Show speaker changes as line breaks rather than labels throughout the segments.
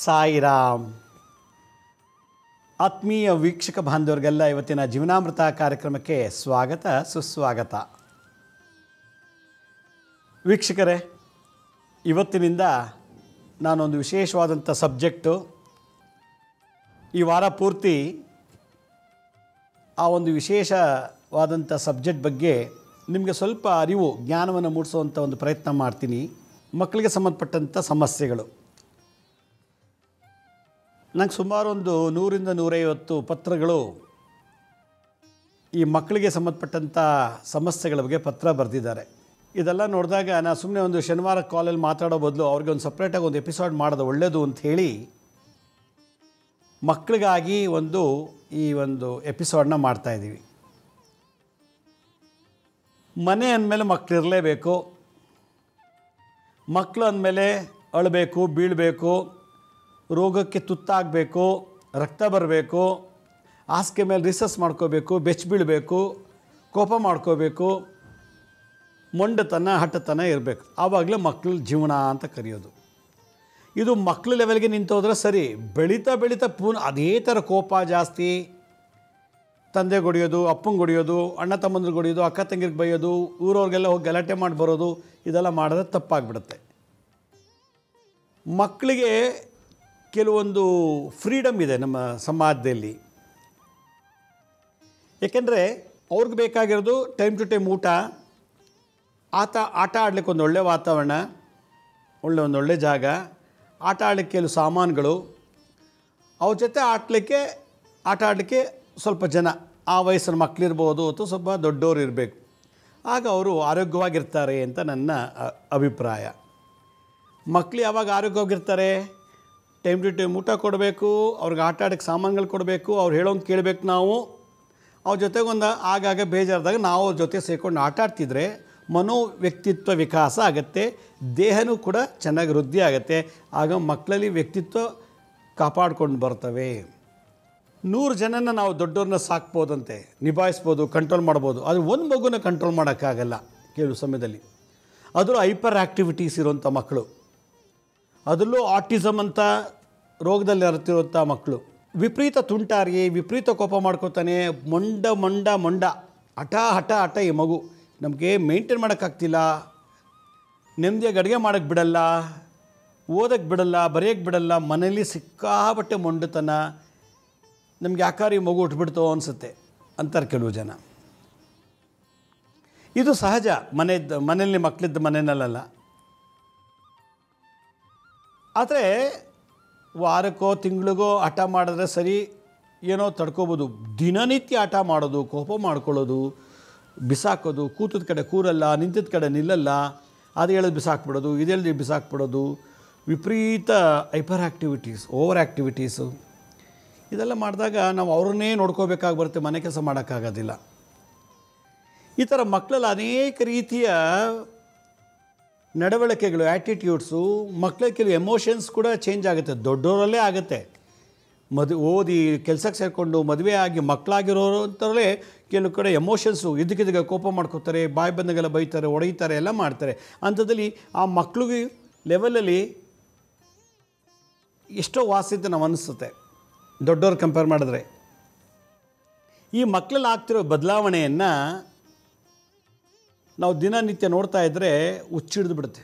ಸಾಯಿರಾಮ್ ಆತ್ಮೀಯ ವೀಕ್ಷಕ ಬಾಂಧವರಿಗೆಲ್ಲ ಇವತ್ತಿನ ಜೀವನಾಮೃತ ಕಾರ್ಯಕ್ರಮಕ್ಕೆ ಸ್ವಾಗತ ಸುಸ್ವಾಗತ ವೀಕ್ಷಕರೇ ಇವತ್ತಿನಿಂದ ನಾನೊಂದು ವಿಶೇಷವಾದಂಥ ಸಬ್ಜೆಕ್ಟು ಈ ವಾರ ಪೂರ್ತಿ ಆ ಒಂದು ವಿಶೇಷವಾದಂಥ ಸಬ್ಜೆಕ್ಟ್ ಬಗ್ಗೆ ನಿಮಗೆ ಸ್ವಲ್ಪ ಅರಿವು ಜ್ಞಾನವನ್ನು ಮೂಡಿಸುವಂಥ ಒಂದು ಪ್ರಯತ್ನ ಮಾಡ್ತೀನಿ ಮಕ್ಕಳಿಗೆ ಸಂಬಂಧಪಟ್ಟಂಥ ಸಮಸ್ಯೆಗಳು ನಂಗೆ ಸುಮಾರು ಒಂದು ನೂರಿಂದ ನೂರೈವತ್ತು ಪತ್ರಗಳು ಈ ಮಕ್ಕಳಿಗೆ ಸಂಬಂಧಪಟ್ಟಂಥ ಸಮಸ್ಯೆಗಳ ಬಗ್ಗೆ ಪತ್ರ ಬರೆದಿದ್ದಾರೆ ಇದೆಲ್ಲ ನೋಡಿದಾಗ ನಾನು ಸುಮ್ಮನೆ ಒಂದು ಶನಿವಾರ ಕಾಲಲ್ಲಿ ಮಾತಾಡೋ ಬದಲು ಅವ್ರಿಗೆ ಒಂದು ಸಪ್ರೇಟಾಗಿ ಒಂದು ಎಪಿಸೋಡ್ ಮಾಡೋದು ಒಳ್ಳೆಯದು ಅಂತ ಹೇಳಿ ಮಕ್ಕಳಿಗಾಗಿ ಒಂದು ಈ ಒಂದು ಎಪಿಸೋಡನ್ನ ಮಾಡ್ತಾಯಿದ್ದೀವಿ ಮನೆ ಅಂದಮೇಲೆ ಮಕ್ಕಳು ಇರಲೇಬೇಕು ಮಕ್ಕಳು ಅಂದಮೇಲೆ ಅಳಬೇಕು ಬೀಳಬೇಕು ರೋಗಕ್ಕೆ ತುತ್ತಾಗಬೇಕು ರಕ್ತ ಬರಬೇಕು ಹಾಸಿಗೆ ಮೇಲೆ ರಿಸಸ್ ಮಾಡ್ಕೋಬೇಕು ಬೆಚ್ಚ ಬೀಳಬೇಕು ಕೋಪ ಮಾಡ್ಕೋಬೇಕು ಮೊಂಡತನ ಹಠತನ ಇರಬೇಕು ಆವಾಗಲೇ ಮಕ್ಕಳ ಜೀವನ ಅಂತ ಕರೆಯೋದು ಇದು ಮಕ್ಕಳ ಲೆವೆಲ್ಗೆ ನಿಂತೋದ್ರೆ ಸರಿ ಬೆಳೀತಾ ಬೆಳೀತಾ ಪೂನ್ ಅದೇ ಥರ ಕೋಪ ಜಾಸ್ತಿ ತಂದೆ ಹೊಡಿಯೋದು ಅಪ್ಪಂಗೆ ಹೊಡಿಯೋದು ಅಣ್ಣ ತಮ್ಮಂದ್ರಿಗೆ ಹೊಡಿಯೋದು ಅಕ್ಕ ತಂಗಿರಿಗೆ ಬೈಯೋದು ಊರವ್ರಿಗೆಲ್ಲ ಹೋಗಿ ಗಲಾಟೆ ಮಾಡಿ ಬರೋದು ಇದೆಲ್ಲ ಮಾಡಿದ್ರೆ ತಪ್ಪಾಗ್ಬಿಡುತ್ತೆ ಮಕ್ಕಳಿಗೆ ಕೆಲವೊಂದು ಫ್ರೀಡಮ್ ಇದೆ ನಮ್ಮ ಸಮಾಜದಲ್ಲಿ ಏಕೆಂದರೆ ಅವ್ರಿಗೆ ಬೇಕಾಗಿರೋದು ಟೈಮ್ ಟು ಟೈಮ್ ಊಟ ಆಟ ಆಟ ಆಡಲಿಕ್ಕೆ ಒಂದು ಒಳ್ಳೆ ವಾತಾವರಣ ಒಳ್ಳೆ ಒಂದು ಒಳ್ಳೆ ಜಾಗ ಆಟ ಆಡಲಿಕ್ಕೆ ಕೆಲವು ಸಾಮಾನುಗಳು ಅವ್ರ ಜೊತೆ ಆಡಲಿಕ್ಕೆ ಆಟ ಆಡಲಿಕ್ಕೆ ಸ್ವಲ್ಪ ಜನ ಆ ವಯಸ್ಸಿನ ಮಕ್ಕಳಿರ್ಬೋದು ಅಥವಾ ಸ್ವಲ್ಪ ದೊಡ್ಡವರು ಇರಬೇಕು ಆಗ ಅವರು ಆರೋಗ್ಯವಾಗಿರ್ತಾರೆ ಅಂತ ನನ್ನ ಅ- ಅಭಿಪ್ರಾಯ ಮಕ್ಕಳು ಯಾವಾಗ ಆರೋಗ್ಯವಾಗಿರ್ತಾರೆ ಟೈಮ್ ಟು ಟೈಮ್ ಊಟ ಕೊಡಬೇಕು ಅವ್ರಿಗೆ ಆಟ ಆಡೋಕ್ಕೆ ಸಾಮಾನುಗಳು ಕೊಡಬೇಕು ಅವ್ರು ಹೇಳೋಂಗೆ ಕೇಳಬೇಕು ನಾವು ಅವ್ರ ಜೊತೆಗೆ ಒಂದು ಆಗಾಗ ಬೇಜಾರದಾಗ ನಾವು ಅವ್ರ ಜೊತೆ ಸೇರಿಕೊಂಡು ಆಟ ಆಡ್ತಿದ್ರೆ ಮನೋ ವ್ಯಕ್ತಿತ್ವ ವಿಕಾಸ ಆಗುತ್ತೆ ದೇಹನೂ ಕೂಡ ಚೆನ್ನಾಗಿ ವೃದ್ಧಿ ಆಗುತ್ತೆ ಆಗ ಮಕ್ಕಳಲ್ಲಿ ವ್ಯಕ್ತಿತ್ವ ಕಾಪಾಡ್ಕೊಂಡು ಬರ್ತವೆ ನೂರು ಜನನ ನಾವು ದೊಡ್ಡವ್ರನ್ನ ಸಾಕ್ಬೋದಂತೆ ನಿಭಾಯಿಸ್ಬೋದು ಕಂಟ್ರೋಲ್ ಮಾಡ್ಬೋದು ಆದರೆ ಒಂದು ಮಗುನ ಕಂಟ್ರೋಲ್ ಮಾಡೋಕ್ಕಾಗಲ್ಲ ಕೆಲವು ಸಮಯದಲ್ಲಿ ಅದರಲ್ಲೂ ಹೈಪರ್ ಆ್ಯಕ್ಟಿವಿಟೀಸ್ ಇರುವಂಥ ಮಕ್ಕಳು ಅದರಲ್ಲೂ ಆಟಿಸಮ್ ಅಂತ ರೋಗದಲ್ಲಿ ಅರ್ತಿರುವಂಥ ಮಕ್ಕಳು ವಿಪರೀತ ತುಂಟಾರಿ ವಿಪರೀತ ಕೋಪ ಮಾಡ್ಕೋತಾನೆ ಮೊಂಡ ಮೊಂಡ ಮೊಂಡ ಹಠ ಹಠ ಹಠ ಈ ಮಗು ನಮಗೆ ಮೇಂಟೈನ್ ಮಾಡೋಕ್ಕಾಗ್ತಿಲ್ಲ ನೆಮ್ಮದಿಯಾಗಿ ಅಡುಗೆ ಮಾಡೋಕ್ಕೆ ಬಿಡಲ್ಲ ಓದಕ್ಕೆ ಬಿಡಲ್ಲ ಬರೆಯೋಕ್ಕೆ ಬಿಡಲ್ಲ ಮನೇಲಿ ಸಿಕ್ಕಾಪಟ್ಟೆ ಮೊಂಡತನ ನಮ್ಗೆ ಯಾಕಾರ ಈ ಮಗು ಉಟ್ಬಿಡ್ತೋ ಅನಿಸುತ್ತೆ ಅಂತಾರೆ ಕೆಲವು ಜನ ಇದು ಸಹಜ ಮನೆಯದ್ದು ಮನೆಯಲ್ಲಿ ಮಕ್ಕಳಿದ್ದ ಮನೆಯಲ್ಲಲ್ಲ ಆದರೆ ವಾರಕ್ಕೋ ತಿಂಗಳಿಗೋ ಹಠ ಮಾಡಿದ್ರೆ ಸರಿ ಏನೋ ತಡ್ಕೋಬೋದು ದಿನನಿತ್ಯ ಹಠ ಮಾಡೋದು ಕೋಪ ಮಾಡ್ಕೊಳ್ಳೋದು ಬಿಸಾಕೋದು ಕೂತದ ಕಡೆ ಕೂರಲ್ಲ ನಿಂತಿದ್ದ ಕಡೆ ನಿಲ್ಲಲ್ಲ ಅದು ಹೇಳೋದು ಬಿಸಾಕ್ಬಿಡೋದು ಇದು ಹೇಳಿ ಬಿಸಾಕ್ಬಿಡೋದು ವಿಪರೀತ ಹೈಪರ್ ಆ್ಯಕ್ಟಿವಿಟೀಸ್ ಓವರ್ ಆ್ಯಕ್ಟಿವಿಟೀಸು ಇದೆಲ್ಲ ಮಾಡಿದಾಗ ನಾವು ಅವ್ರನ್ನೇ ನೋಡ್ಕೋಬೇಕಾಗಿ ಬರುತ್ತೆ ಮನೆ ಕೆಲಸ ಮಾಡೋಕ್ಕಾಗೋದಿಲ್ಲ ಈ ಥರ ಮಕ್ಕಳಲ್ಲಿ ಅನೇಕ ರೀತಿಯ ನಡವಳಿಕೆಗಳು ಆ್ಯಟಿಟ್ಯೂಡ್ಸು ಮಕ್ಕಳ ಕೆಲವು ಎಮೋಷನ್ಸ್ ಕೂಡ ಚೇಂಜ್ ಆಗುತ್ತೆ ದೊಡ್ಡವರಲ್ಲೇ ಆಗುತ್ತೆ ಮದು ಓದಿ ಕೆಲಸಕ್ಕೆ ಸೇರಿಕೊಂಡು ಮದುವೆ ಆಗಿ ಮಕ್ಕಳಾಗಿರೋರು ಅಂತವರೇ ಕೆಲವು ಕಡೆ ಎಮೋಷನ್ಸು ಇದಕ್ಕಿದ್ದಕ್ಕೆ ಕೋಪ ಮಾಡ್ಕೋತಾರೆ ಬಾಯಿ ಬಂದಾಗೆಲ್ಲ ಬೈತಾರೆ ಹೊಡೆಯುತ್ತಾರೆ ಎಲ್ಲ ಮಾಡ್ತಾರೆ ಅಂಥದ್ದಲ್ಲಿ ಆ ಮಕ್ಳಿಗೆ ಲೆವೆಲಲ್ಲಿ ಎಷ್ಟೋ ವಾಸಿತ ನಾವು ಅನಿಸುತ್ತೆ ದೊಡ್ಡವ್ರು ಕಂಪೇರ್ ಮಾಡಿದ್ರೆ ಈ ಮಕ್ಕಳಲ್ಲಿ ಆಗ್ತಿರೋ ಬದಲಾವಣೆಯನ್ನು ನಾವು ದಿನನಿತ್ಯ ನೋಡ್ತಾ ಇದ್ದರೆ ಹುಚ್ಚಿಡ್ದು ಬಿಡುತ್ತೆ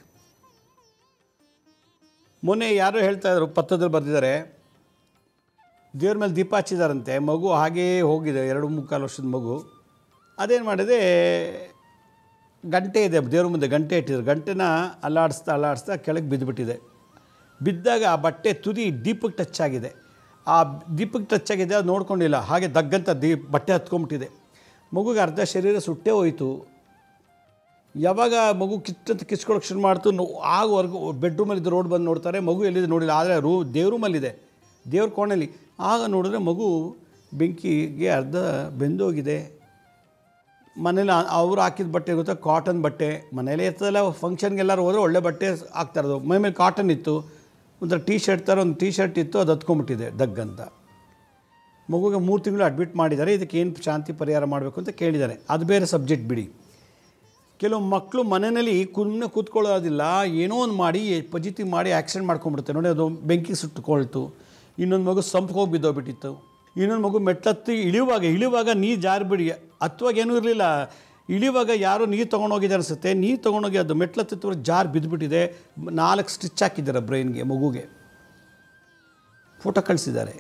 ಮೊನ್ನೆ ಯಾರೋ ಹೇಳ್ತಾ ಇದ್ರು ಪತ್ರದಲ್ಲಿ ಬರೆದಿದ್ದಾರೆ ದೇವ್ರ ಮೇಲೆ ದೀಪ ಹಚ್ಚಿದಾರಂತೆ ಮಗು ಹಾಗೇ ಹೋಗಿದೆ ಎರಡು ಮುಕ್ಕಾಲು ವರ್ಷದ ಮಗು ಅದೇನು ಮಾಡಿದೆ ಗಂಟೆ ಇದೆ ದೇವ್ರ ಮುಂದೆ ಗಂಟೆ ಇಟ್ಟಿದ್ರು ಗಂಟೆನ ಅಲ್ಲಾಡಿಸ್ತಾ ಅಲ್ಲಾಡಿಸ್ತಾ ಕೆಳಗೆ ಬಿದ್ದುಬಿಟ್ಟಿದೆ ಬಿದ್ದಾಗ ಆ ಬಟ್ಟೆ ತುದಿ ದೀಪಕ್ಕೆ ಟಚ್ ಆಗಿದೆ ಆ ದೀಪಕ್ಕೆ ಟಚ್ ಆಗಿದೆ ಅದು ನೋಡ್ಕೊಂಡಿಲ್ಲ ಹಾಗೆ ದಗ್ಗಂತ ದೀಪ ಬಟ್ಟೆ ಹತ್ಕೊಂಬಿಟ್ಟಿದೆ ಮಗುಗೆ ಅರ್ಧ ಶರೀರ ಸುಟ್ಟೇ ಹೋಯಿತು ಯಾವಾಗ ಮಗು ಕಿಚ್ಚಂತ ಕಿಚ್ಕೊಳಕ್ಕೆ ಶುರು ಮಾಡ್ತು ನೋ ಆಗವರೆಗೂ ಬೆಡ್ರೂಮಲ್ಲಿದ್ದು ರೋಡ್ ಬಂದು ನೋಡ್ತಾರೆ ಮಗು ಎಲ್ಲಿದೆ ನೋಡಿಲ್ಲ ಆದರೆ ರೂ ದೇವ್ರ ರೂಮಲ್ಲಿದೆ ದೇವ್ರ ಕೋಣೆಯಲ್ಲಿ ಆಗ ನೋಡಿದ್ರೆ ಮಗು ಬೆಂಕಿಗೆ ಅರ್ಧ ಬೆಂದೋಗಿದೆ ಮನೇಲಿ ಅವ್ರು ಹಾಕಿದ ಬಟ್ಟೆ ಗೊತ್ತಾ ಕಾಟನ್ ಬಟ್ಟೆ ಮನೇಲೇ ಇರ್ತದಲ್ಲ ಫಂಕ್ಷನ್ಗೆಲ್ಲರೂ ಹೋದರೆ ಒಳ್ಳೆ ಬಟ್ಟೆ ಹಾಕ್ತಾ ಇರೋದು ಮೈ ಮೇಲೆ ಕಾಟನ್ ಇತ್ತು ಒಂಥರ ಟೀ ಶರ್ಟ್ ಥರ ಒಂದು ಟೀ ಶರ್ಟ್ ಇತ್ತು ಅದು ಹತ್ಕೊಂಡ್ಬಿಟ್ಟಿದೆ ದಗ್ಗಂತ ಮಗುಗೆ ಮೂರು ತಿಂಗಳು ಅಡ್ಮಿಟ್ ಮಾಡಿದ್ದಾರೆ ಇದಕ್ಕೆ ಏನು ಶಾಂತಿ ಪರಿಹಾರ ಮಾಡಬೇಕು ಅಂತ ಕೇಳಿದ್ದಾರೆ ಅದು ಬೇರೆ ಸಬ್ಜೆಕ್ಟ್ ಬಿಡಿ ಕೆಲವು ಮಕ್ಕಳು ಮನೆಯಲ್ಲಿ ಕುಮ್ಮನೆ ಕೂತ್ಕೊಳ್ಳೋದಿಲ್ಲ ಏನೋ ಒಂದು ಮಾಡಿ ಪಜಿತಿ ಮಾಡಿ ಆ್ಯಕ್ಸಿಡೆಂಟ್ ಮಾಡ್ಕೊಂಡ್ಬಿಡುತ್ತೆ ನೋಡಿ ಅದು ಬೆಂಕಿ ಸುಟ್ಟುಕೊಳ್ತು ಇನ್ನೊಂದು ಮಗು ಸಂಪ್ಗೆ ಹೋಗಿ ಬಿದ್ದೋಗ್ಬಿಟ್ಟಿತ್ತು ಇನ್ನೊಂದು ಮಗು ಮೆಟ್ಲತ್ತಿ ಇಳಿಯುವಾಗ ಇಳಿಯುವಾಗ ನೀರು ಜಾರಿಬಿಡಿ ಹತ್ತುವಾಗ ಏನೂ ಇರಲಿಲ್ಲ ಇಳಿಯುವಾಗ ಯಾರೋ ನೀರು ತೊಗೊಂಡೋಗಿದ್ದಾರೆ ಅನಿಸುತ್ತೆ ನೀರು ತೊಗೊಂಡೋಗಿ ಅದು ಮೆಟ್ಲತ್ತಿತ್ತು ಜಾರ್ ಬಿದ್ದುಬಿಟ್ಟಿದೆ ನಾಲ್ಕು ಸ್ಟಿಚ್ ಹಾಕಿದ್ದಾರೆ ಬ್ರೈನ್ಗೆ ಮಗುಗೆ ಫೋಟೋ ಕಳಿಸಿದ್ದಾರೆ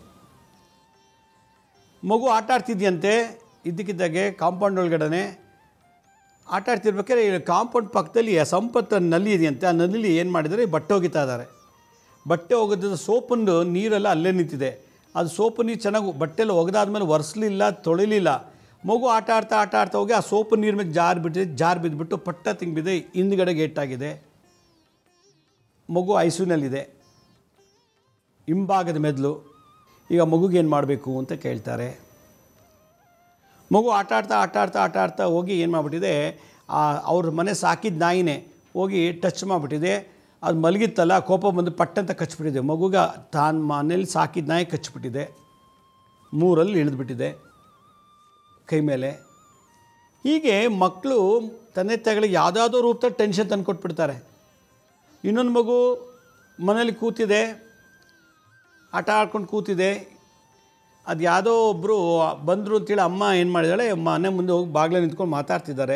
ಮಗು ಆಟ ಆಡ್ತಿದ್ಯಂತೆ ಇದ್ದಕ್ಕಿದ್ದಾಗೆ ಕಾಂಪೌಂಡ್ ಒಳಗಡೆ ಆಟ ಆಡ್ತಿರ್ಬೇಕಾದ್ರೆ ಈ ಕಾಂಪೌಂಡ್ ಪಕ್ಕದಲ್ಲಿ ಆ ಸಂಪತ್ತು ನಲ್ಲಿ ಇದೆಯಂತೆ ಆ ನಲ್ಲಿ ಏನು ಮಾಡಿದ್ದಾರೆ ಬಟ್ಟೆ ಒಗಿತಾ ಇದ್ದಾರೆ ಬಟ್ಟೆ ಒಗೆದ ಸೋಪನ್ನು ನೀರೆಲ್ಲ ಅಲ್ಲೇ ನಿಂತಿದೆ ಅದು ಸೋಪು ನೀರು ಚೆನ್ನಾಗಿ ಬಟ್ಟೆಲ್ಲ ಒಗೆದಾದ್ಮೇಲೆ ಒರೆಸ್ಲಿಲ್ಲ ತೊಳಿಲಿಲ್ಲ ಮಗು ಆಟ ಆಡ್ತಾ ಆಟ ಆಡ್ತಾ ಹೋಗಿ ಆ ಸೋಪು ನೀರು ಮೇಲೆ ಜಾರು ಬಿಟ್ಟಿದೆ ಜಾರು ಬಿದ್ದುಬಿಟ್ಟು ಪಟ್ಟ ತಿಂಗಿಬಿದೆ ಹಿಂದ್ಗಡೆ ಗೇಟಾಗಿದೆ ಮಗು ಐಸಿಯುನಲ್ಲಿದೆ ಹಿಂಭಾಗದ ಮೆದುಳು ಈಗ ಮಗುಗೆ ಏನು ಮಾಡಬೇಕು ಅಂತ ಕೇಳ್ತಾರೆ ಮಗು ಆಟ ಆಡ್ತಾ ಆಟ ಆಡ್ತಾ ಆಟ ಆಡ್ತಾ ಹೋಗಿ ಏನು ಮಾಡಿಬಿಟ್ಟಿದೆ ಅವ್ರ ಮನೆ ಸಾಕಿದ ನಾಯಿನೇ ಹೋಗಿ ಟಚ್ ಮಾಡಿಬಿಟ್ಟಿದೆ ಅದು ಮಲಗಿತ್ತಲ್ಲ ಕೋಪ ಬಂದು ಪಟ್ಟಂತ ಕಚ್ಬಿಟ್ಟಿದೆ ಮಗುಗ ತಾನು ಮನೇಲಿ ಸಾಕಿದ ನಾಯಿ ಕಚ್ಬಿಟ್ಟಿದೆ ಮೂರಲ್ಲಿ ಇಳಿದ್ಬಿಟ್ಟಿದೆ ಕೈ ಮೇಲೆ ಹೀಗೆ ಮಕ್ಕಳು ತಂದೆ ತಾಯಿಗಳಿಗೆ ಯಾವುದಾದ್ರೂ ರೂಪದಲ್ಲಿ ಟೆನ್ಷನ್ ತಂದು ಕೊಟ್ಬಿಡ್ತಾರೆ ಇನ್ನೊಂದು ಮಗು ಮನೇಲಿ ಕೂತಿದೆ ಆಟ ಆಡ್ಕೊಂಡು ಕೂತಿದೆ ಅದು ಯಾವುದೋ ಒಬ್ಬರು ಬಂದರು ಅಂತೇಳಿ ಅಮ್ಮ ಏನು ಮಾಡಿದಾಳೆ ಮನೆ ಮುಂದೆ ಹೋಗಿ ಬಾಗಿಲ ನಿಂತ್ಕೊಂಡು ಮಾತಾಡ್ತಿದ್ದಾರೆ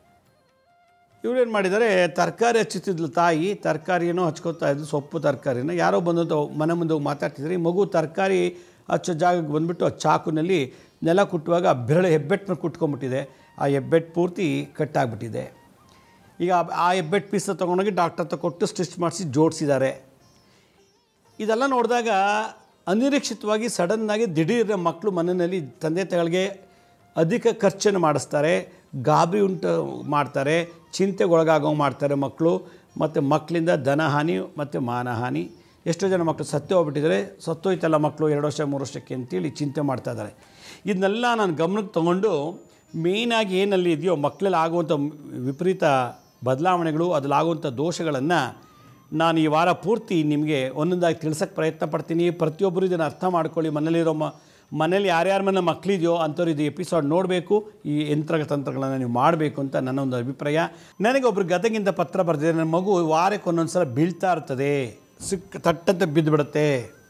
ಇವ್ರೇನು ಮಾಡಿದ್ದಾರೆ ತರಕಾರಿ ಹಚ್ಚುತ್ತಿದ್ಲು ತಾಯಿ ತರಕಾರಿನೋ ಹಚ್ಕೋತಾ ಇದ್ದು ಸೊಪ್ಪು ತರಕಾರಿನ ಯಾರೋ ಬಂದಂತ ಮನೆ ಮುಂದೆ ಹೋಗಿ ಮಾತಾಡ್ತಿದ್ದಾರೆ ಈ ಮಗು ತರಕಾರಿ ಹಚ್ಚೋ ಜಾಗಕ್ಕೆ ಬಂದುಬಿಟ್ಟು ಆ ಚಾಕುನಲ್ಲಿ ನೆಲ ಕುಟ್ಟುವಾಗ ಆ ಬೆರಳು ಹೆಬ್ಬೆಟ್ಟು ಮೇಲೆ ಕುಟ್ಕೊಂಡ್ಬಿಟ್ಟಿದೆ ಆ ಹೆಬ್ಬೆಟ್ಟು ಪೂರ್ತಿ ಕಟ್ಟಾಗ್ಬಿಟ್ಟಿದೆ ಈಗ ಆ- ಆ ಹೆಬ್ಬೆಟ್ಟು ಪೀಸ ತೊಗೊಂಡೋಗಿ ಡಾಕ್ಟರ್ ಹತ್ರ ಕೊಟ್ಟು ಸ್ಟಿಚ್ ಮಾಡಿಸಿ ಜೋಡಿಸಿದ್ದಾರೆ ಇದೆಲ್ಲ ನೋಡಿದಾಗ ಅನಿರೀಕ್ಷಿತವಾಗಿ ಸಡನ್ನಾಗಿ ದಿಢೀರ್ ಮಕ್ಕಳು ಮನೆಯಲ್ಲಿ ತಂದೆ ತಾಯಿಗಳಿಗೆ ಅಧಿಕ ಖರ್ಚನ್ನು ಮಾಡಿಸ್ತಾರೆ ಗಾಬರಿ ಉಂಟು ಮಾಡ್ತಾರೆ ಚಿಂತೆಗೊಳಗಾಗೋ ಮಾಡ್ತಾರೆ ಮಕ್ಕಳು ಮತ್ತು ಮಕ್ಕಳಿಂದ ಧನಹಾನಿ ಮತ್ತು ಮಾನಹಾನಿ ಎಷ್ಟೋ ಜನ ಮಕ್ಕಳು ಸತ್ತೇ ಹೋಗ್ಬಿಟ್ಟಿದ್ದಾರೆ ಸತ್ತೋಯ್ತಲ್ಲ ಮಕ್ಕಳು ಎರಡು ವರ್ಷ ಮೂರು ವರ್ಷಕ್ಕೆ ಅಂತೇಳಿ ಚಿಂತೆ ಮಾಡ್ತಾ ಇದ್ದಾರೆ ಇದನ್ನೆಲ್ಲ ನಾನು ಗಮನಕ್ಕೆ ತೊಗೊಂಡು ಮೇಯ್ನಾಗಿ ಏನಲ್ಲಿ ಇದೆಯೋ ಮಕ್ಕಳಲ್ಲಿ ಆಗುವಂಥ ವಿಪರೀತ ಬದಲಾವಣೆಗಳು ಅದರಲ್ಲಾಗುವಂಥ ದೋಷಗಳನ್ನು ನಾನು ಈ ವಾರ ಪೂರ್ತಿ ನಿಮಗೆ ಒಂದೊಂದಾಗಿ ತಿಳ್ಸೋಕ್ಕೆ ಪ್ರಯತ್ನ ಪಡ್ತೀನಿ ಪ್ರತಿಯೊಬ್ಬರು ಇದನ್ನು ಅರ್ಥ ಮಾಡ್ಕೊಳ್ಳಿ ಮನೇಲಿರೋ ಮ ಮನೇಲಿ ಯಾರ್ಯಾರ ಮನೆ ಮಕ್ಕಳಿದೆಯೋ ಅಂಥವ್ರು ಇದು ಎಪಿಸೋಡ್ ನೋಡಬೇಕು ಈ ಯಂತ್ರ ತಂತ್ರಗಳನ್ನು ನೀವು ಮಾಡಬೇಕು ಅಂತ ನನ್ನ ಒಂದು ಅಭಿಪ್ರಾಯ ನನಗೆ ಒಬ್ರು ಗದಗಿಂದ ಪತ್ರ ಬರ್ತಿದೆ ನನ್ನ ಮಗು ವಾರಕ್ಕೆ ಒಂದೊಂದು ಸಲ ಬೀಳ್ತಾ ಇರ್ತದೆ ಸಿಕ್ಕ ತಟ್ಟಂತೆ ಬಿದ್ದುಬಿಡುತ್ತೆ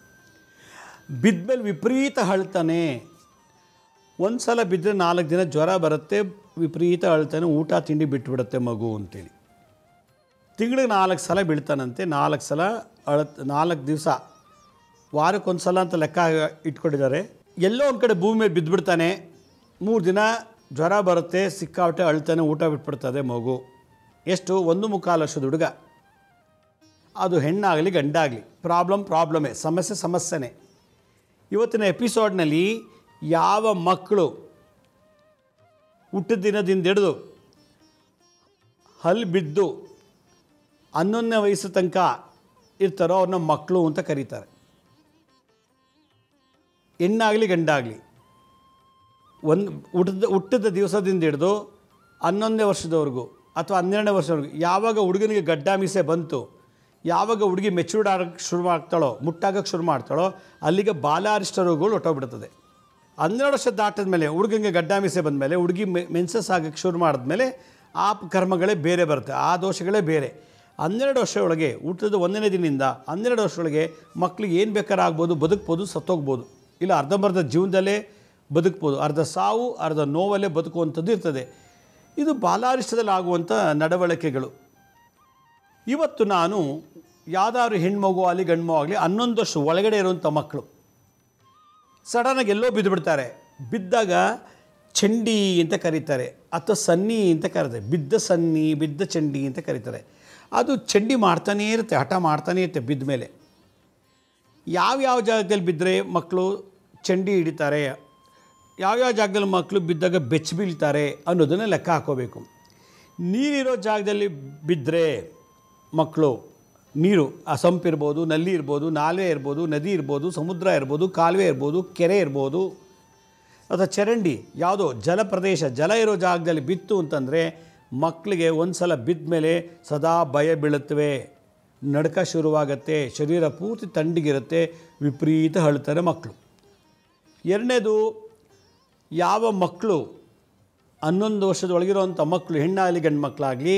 ಬಿದ್ಮೇಲೆ ವಿಪರೀತ ಅಳ್ತಾನೆ ಒಂದು ಸಲ ಬಿದ್ದರೆ ನಾಲ್ಕು ದಿನ ಜ್ವರ ಬರುತ್ತೆ ವಿಪರೀತ ಅಳ್ತಾನೆ ಊಟ ತಿಂಡಿ ಬಿಟ್ಬಿಡುತ್ತೆ ಮಗು ಅಂತೇಳಿ ತಿಂಗಳಿಗೆ ನಾಲ್ಕು ಸಲ ಬೀಳ್ತಾನಂತೆ ನಾಲ್ಕು ಸಲ ಅಳತ್ ನಾಲ್ಕು ದಿವಸ ವಾರಕ್ಕೊಂದು ಸಲ ಅಂತ ಲೆಕ್ಕ ಇಟ್ಕೊಂಡಿದ್ದಾರೆ ಎಲ್ಲೋ ಒಂದು ಕಡೆ ಭೂಮಿ ಮೇಲೆ ಬಿದ್ದುಬಿಡ್ತಾನೆ ಮೂರು ದಿನ ಜ್ವರ ಬರುತ್ತೆ ಸಿಕ್ಕಾಪಟ್ಟೆ ಅಳ್ತಾನೆ ಊಟ ಬಿಟ್ಬಿಡ್ತದೆ ಮಗು ಎಷ್ಟು ಒಂದು ಮುಕ್ಕಾಲು ವರ್ಷದ ಹುಡುಗ ಅದು ಹೆಣ್ಣಾಗಲಿ ಗಂಡಾಗಲಿ ಪ್ರಾಬ್ಲಮ್ ಪ್ರಾಬ್ಲಮೇ ಸಮಸ್ಯೆ ಸಮಸ್ಯೆನೇ ಇವತ್ತಿನ ಎಪಿಸೋಡ್ನಲ್ಲಿ ಯಾವ ಮಕ್ಕಳು ಹುಟ್ಟಿದ ದಿನದಿಂದ ಹಿಡಿದು ಹಲ್ಲು ಬಿದ್ದು ಹನ್ನೊಂದನೇ ವಯಸ್ಸು ತನಕ ಇರ್ತಾರೋ ಅವ್ರನ್ನ ಮಕ್ಕಳು ಅಂತ ಕರೀತಾರೆ ಹೆಣ್ಣಾಗಲಿ ಗಂಡಾಗಲಿ ಒಂದು ಹುಟ್ಟಿದ ಹುಟ್ಟಿದ ದಿವಸದಿಂದ ಹಿಡಿದು ಹನ್ನೊಂದನೇ ವರ್ಷದವರೆಗೂ ಅಥವಾ ಹನ್ನೆರಡನೇ ವರ್ಷದವರೆಗೂ ಯಾವಾಗ ಹುಡುಗನಿಗೆ ಗಡ್ಡ ಮೀಸೆ ಬಂತು ಯಾವಾಗ ಹುಡುಗಿ ಮೆಚೂರ್ಡ್ ಆಗಕ್ಕೆ ಶುರು ಮಾಡ್ತಾಳೋ ಮುಟ್ಟಾಗಕ್ಕೆ ಶುರು ಮಾಡ್ತಾಳೋ ಅಲ್ಲಿಗೆ ಬಾಲಾರಿಷ್ಟ ರೋಗಗಳು ಹೊಟ್ಟೋಗ್ಬಿಡ್ತದೆ ಹನ್ನೆರಡು ವರ್ಷ ದಾಟದ ಮೇಲೆ ಹುಡುಗನಿಗೆ ಗಡ್ಡ ಮೀಸೆ ಬಂದಮೇಲೆ ಹುಡುಗಿ ಮೆನ್ಸಸ್ ಆಗಕ್ಕೆ ಶುರು ಮಾಡಿದ್ಮೇಲೆ ಆ ಕರ್ಮಗಳೇ ಬೇರೆ ಬರುತ್ತೆ ಆ ದೋಷಗಳೇ ಬೇರೆ ಹನ್ನೆರಡು ವರ್ಷ ಒಳಗೆ ಹುಟ್ಟಿದ ಒಂದನೇ ದಿನದಿಂದ ಹನ್ನೆರಡು ವರ್ಷದೊಳಗೆ ಮಕ್ಳಿಗೆ ಏನು ಬೇಕಾದ್ರೆ ಆಗ್ಬೋದು ಬದುಕ್ಬೋದು ಸತ್ತೋಗ್ಬೋದು ಇಲ್ಲ ಅರ್ಧಂಬರ್ಧ ಜೀವನದಲ್ಲೇ ಬದುಕ್ಬೋದು ಅರ್ಧ ಸಾವು ಅರ್ಧ ನೋವಲ್ಲೇ ಬದುಕುವಂಥದ್ದು ಇರ್ತದೆ ಇದು ಬಾಲಾರಿಷ್ಟದಲ್ಲಿ ಆಗುವಂಥ ನಡವಳಿಕೆಗಳು ಇವತ್ತು ನಾನು ಯಾವ್ದಾದ್ರು ಹೆಣ್ಮಗು ಆಗಲಿ ಗಂಡು ಆಗಲಿ ಹನ್ನೊಂದು ವರ್ಷ ಒಳಗಡೆ ಇರುವಂಥ ಮಕ್ಕಳು ಸಡನ್ನಾಗಿ ಎಲ್ಲೋ ಬಿದ್ದು ಬಿಡ್ತಾರೆ ಬಿದ್ದಾಗ ಚಂಡಿ ಅಂತ ಕರೀತಾರೆ ಅಥವಾ ಸನ್ನಿ ಅಂತ ಕರೀತಾರೆ ಬಿದ್ದ ಸನ್ನಿ ಬಿದ್ದ ಚಂಡಿ ಅಂತ ಕರೀತಾರೆ ಅದು ಚಂಡಿ ಮಾಡ್ತಾನೇ ಇರುತ್ತೆ ಹಠ ಮಾಡ್ತಾನೇ ಇರುತ್ತೆ ಬಿದ್ದ ಮೇಲೆ ಯಾವ್ಯಾವ ಜಾಗದಲ್ಲಿ ಬಿದ್ದರೆ ಮಕ್ಕಳು ಚಂಡಿ ಹಿಡಿತಾರೆ ಯಾವ್ಯಾವ ಜಾಗದಲ್ಲಿ ಮಕ್ಕಳು ಬಿದ್ದಾಗ ಬೆಚ್ಚ ಬೀಳ್ತಾರೆ ಅನ್ನೋದನ್ನು ಲೆಕ್ಕ ಹಾಕೋಬೇಕು ನೀರಿರೋ ಜಾಗದಲ್ಲಿ ಬಿದ್ದರೆ ಮಕ್ಕಳು ನೀರು ಆ ಸಂಪ್ ಇರ್ಬೋದು ನಲ್ಲಿ ಇರ್ಬೋದು ನಾಲೆ ಇರ್ಬೋದು ನದಿ ಇರ್ಬೋದು ಸಮುದ್ರ ಇರ್ಬೋದು ಕಾಲುವೆ ಇರ್ಬೋದು ಕೆರೆ ಇರ್ಬೋದು ಅಥವಾ ಚರಂಡಿ ಯಾವುದೋ ಜಲ ಪ್ರದೇಶ ಜಲ ಇರೋ ಜಾಗದಲ್ಲಿ ಬಿತ್ತು ಅಂತಂದರೆ ಮಕ್ಕಳಿಗೆ ಒಂದು ಸಲ ಬಿದ್ದ ಮೇಲೆ ಸದಾ ಭಯ ಬೀಳುತ್ತವೆ ನಡ್ಕ ಶುರುವಾಗತ್ತೆ ಶರೀರ ಪೂರ್ತಿ ತಣ್ಣಗಿರುತ್ತೆ ವಿಪರೀತ ಅಳ್ತಾರೆ ಮಕ್ಕಳು ಎರಡನೇದು ಯಾವ ಮಕ್ಕಳು ಹನ್ನೊಂದು ವರ್ಷದೊಳಗಿರುವಂಥ ಮಕ್ಕಳು ಹೆಣ್ಣಾಗಲಿ ಗಂಡು ಮಕ್ಕಳಾಗಲಿ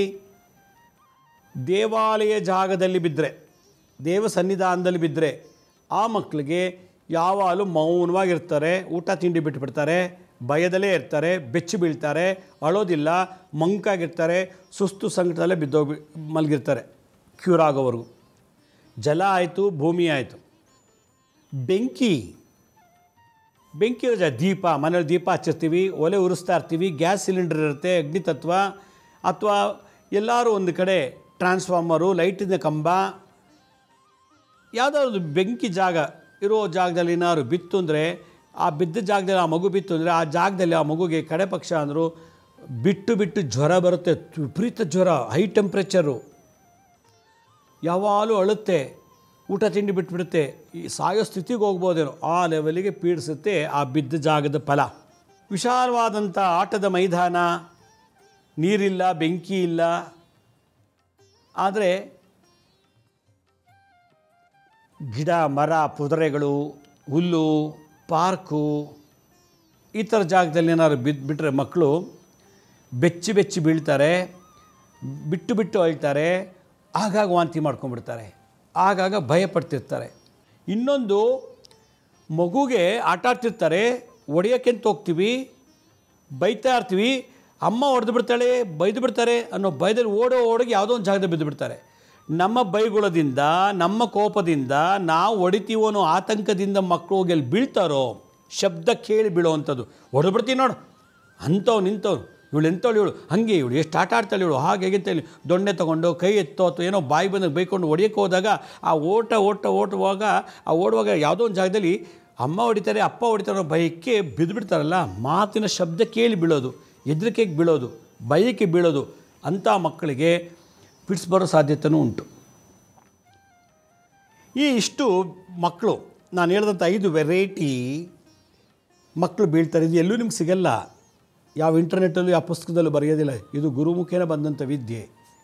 ದೇವಾಲಯ ಜಾಗದಲ್ಲಿ ಬಿದ್ದರೆ ದೇವ ಸನ್ನಿಧಾನದಲ್ಲಿ ಬಿದ್ದರೆ ಆ ಮಕ್ಕಳಿಗೆ ಯಾವಾಗಲೂ ಮೌನವಾಗಿರ್ತಾರೆ ಊಟ ತಿಂಡಿ ಬಿಟ್ಟುಬಿಡ್ತಾರೆ ಭಯದಲ್ಲೇ ಇರ್ತಾರೆ ಬೆಚ್ಚಿ ಬೀಳ್ತಾರೆ ಅಳೋದಿಲ್ಲ ಮಂಕಾಗಿರ್ತಾರೆ ಸುಸ್ತು ಸಂಕಟದಲ್ಲೇ ಬಿದ್ದೋಗಿ ಮಲಗಿರ್ತಾರೆ ಕ್ಯೂರ್ ಆಗೋವರೆಗೂ ಜಲ ಆಯಿತು ಭೂಮಿ ಆಯಿತು ಬೆಂಕಿ ಬೆಂಕಿ ಇರೋ ಜಾಗ ದೀಪ ಮನೇಲಿ ದೀಪ ಹಚ್ಚಿರ್ತೀವಿ ಒಲೆ ಉರಿಸ್ತಾ ಇರ್ತೀವಿ ಗ್ಯಾಸ್ ಸಿಲಿಂಡರ್ ಇರುತ್ತೆ ಅಗ್ನಿತತ್ವ ಅಥವಾ ಎಲ್ಲರೂ ಒಂದು ಕಡೆ ಟ್ರಾನ್ಸ್ಫಾರ್ಮರು ಲೈಟಿನ ಕಂಬ ಯಾವುದಾದ್ರು ಬೆಂಕಿ ಜಾಗ ಇರೋ ಜಾಗದಲ್ಲಿ ಏನಾದ್ರು ಬಿತ್ತು ಅಂದರೆ ಆ ಬಿದ್ದ ಜಾಗದಲ್ಲಿ ಆ ಮಗು ಬಿತ್ತು ಅಂದರೆ ಆ ಜಾಗದಲ್ಲಿ ಆ ಮಗುಗೆ ಕಡೆ ಪಕ್ಷ ಅಂದರು ಬಿಟ್ಟು ಬಿಟ್ಟು ಜ್ವರ ಬರುತ್ತೆ ವಿಪರೀತ ಜ್ವರ ಹೈ ಟೆಂಪ್ರೇಚರು ಯಾವಾಗಲೂ ಅಳುತ್ತೆ ಊಟ ತಿಂಡಿ ಬಿಟ್ಬಿಡುತ್ತೆ ಈ ಸಾಯೋ ಸ್ಥಿತಿಗೆ ಹೋಗ್ಬೋದೇನೋ ಆ ಲೆವೆಲಿಗೆ ಪೀಡಿಸುತ್ತೆ ಆ ಬಿದ್ದ ಜಾಗದ ಫಲ ವಿಶಾಲವಾದಂಥ ಆಟದ ಮೈದಾನ ನೀರಿಲ್ಲ ಬೆಂಕಿ ಇಲ್ಲ ಆದರೆ ಗಿಡ ಮರ ಪುದರೆಗಳು ಹುಲ್ಲು ಪಾರ್ಕು ಈ ಥರ ಜಾಗದಲ್ಲಿ ಏನಾದ್ರು ಬಿದ್ದು ಬಿಟ್ಟರೆ ಮಕ್ಕಳು ಬೆಚ್ಚಿ ಬೆಚ್ಚಿ ಬೀಳ್ತಾರೆ ಬಿಟ್ಟು ಬಿಟ್ಟು ಅಳ್ತಾರೆ ಆಗಾಗ ವಾಂತಿ ಮಾಡ್ಕೊಂಡ್ಬಿಡ್ತಾರೆ ಆಗಾಗ ಭಯ ಪಡ್ತಿರ್ತಾರೆ ಇನ್ನೊಂದು ಮಗುಗೆ ಆಟ ಆಡ್ತಿರ್ತಾರೆ ಹೊಡೆಯೋಕ್ಕೆಂತ ಹೋಗ್ತೀವಿ ಬೈತಾ ಇರ್ತೀವಿ ಅಮ್ಮ ಹೊಡೆದು ಬಿಡ್ತಾಳೆ ಬೈದು ಬಿಡ್ತಾರೆ ಅನ್ನೋ ಭಯದಲ್ಲಿ ಓಡೋ ಓಡೋಗಿ ಯಾವುದೋ ಒಂದು ಜಾಗದಲ್ಲಿ ಬಿದ್ದು ಬಿಡ್ತಾರೆ ನಮ್ಮ ಬೈಗುಳದಿಂದ ನಮ್ಮ ಕೋಪದಿಂದ ನಾವು ಹೊಡಿತೀವೋ ಅನ್ನೋ ಆತಂಕದಿಂದ ಮಕ್ಕಳು ಹೋಗಿ ಅಲ್ಲಿ ಬೀಳ್ತಾರೋ ಶಬ್ದ ಕೇಳಿ ಬೀಳೋವಂಥದ್ದು ಹೊಡೆದ್ಬಿಡ್ತೀನಿ ನೋಡು ಅಂಥವು ನಿಂತವ್ರು ಇವಳು ಎಂಥವಳು ಇವಳು ಹಾಗೆ ಇವಳು ಎಷ್ಟು ಆಟ ಆಡ್ತಾಳೆ ಇವಳು ಹಾಗೆ ಹೇಗೆ ಅಂತ ಹೇಳಿ ದೊಣ್ಣೆ ತೊಗೊಂಡು ಕೈ ಎತ್ತೋ ಅಥವಾ ಏನೋ ಬಾಯಿ ಬಂದಾಗ ಬೈಕೊಂಡು ಹೊಡಿಯೋಕ್ಕೆ ಹೋದಾಗ ಆ ಓಟ ಓಟ ಓಟುವಾಗ ಆ ಓಡುವಾಗ ಯಾವುದೋ ಒಂದು ಜಾಗದಲ್ಲಿ ಅಮ್ಮ ಹೊಡಿತಾರೆ ಅಪ್ಪ ಹೊಡಿತಾರೆ ಅನ್ನೋ ಭಯಕ್ಕೆ ಬಿದ್ದುಬಿಡ್ತಾರಲ್ಲ ಮಾತಿನ ಶಬ್ದ ಕೇಳಿ ಬೀಳೋದು ಹೆದರಿಕೆಗೆ ಬೀಳೋದು ಭಯಕ್ಕೆ ಬೀಳೋದು ಅಂಥ ಮಕ್ಕಳಿಗೆ ಫಿಟ್ಸ್ ಬರೋ ಸಾಧ್ಯತೆಯೂ ಉಂಟು ಈ ಇಷ್ಟು ಮಕ್ಕಳು ನಾನು ಹೇಳಿದಂಥ ಐದು ವೆರೈಟಿ ಮಕ್ಕಳು ಬೀಳ್ತಾರೆ ಇದು ಎಲ್ಲೂ ನಿಮ್ಗೆ ಸಿಗಲ್ಲ ಯಾವ ಇಂಟರ್ನೆಟ್ಟಲ್ಲೂ ಯಾವ ಪುಸ್ತಕದಲ್ಲೂ ಬರೆಯೋದಿಲ್ಲ ಇದು ಗುರುಮುಖೇನ ಬಂದಂಥ ವಿದ್ಯೆ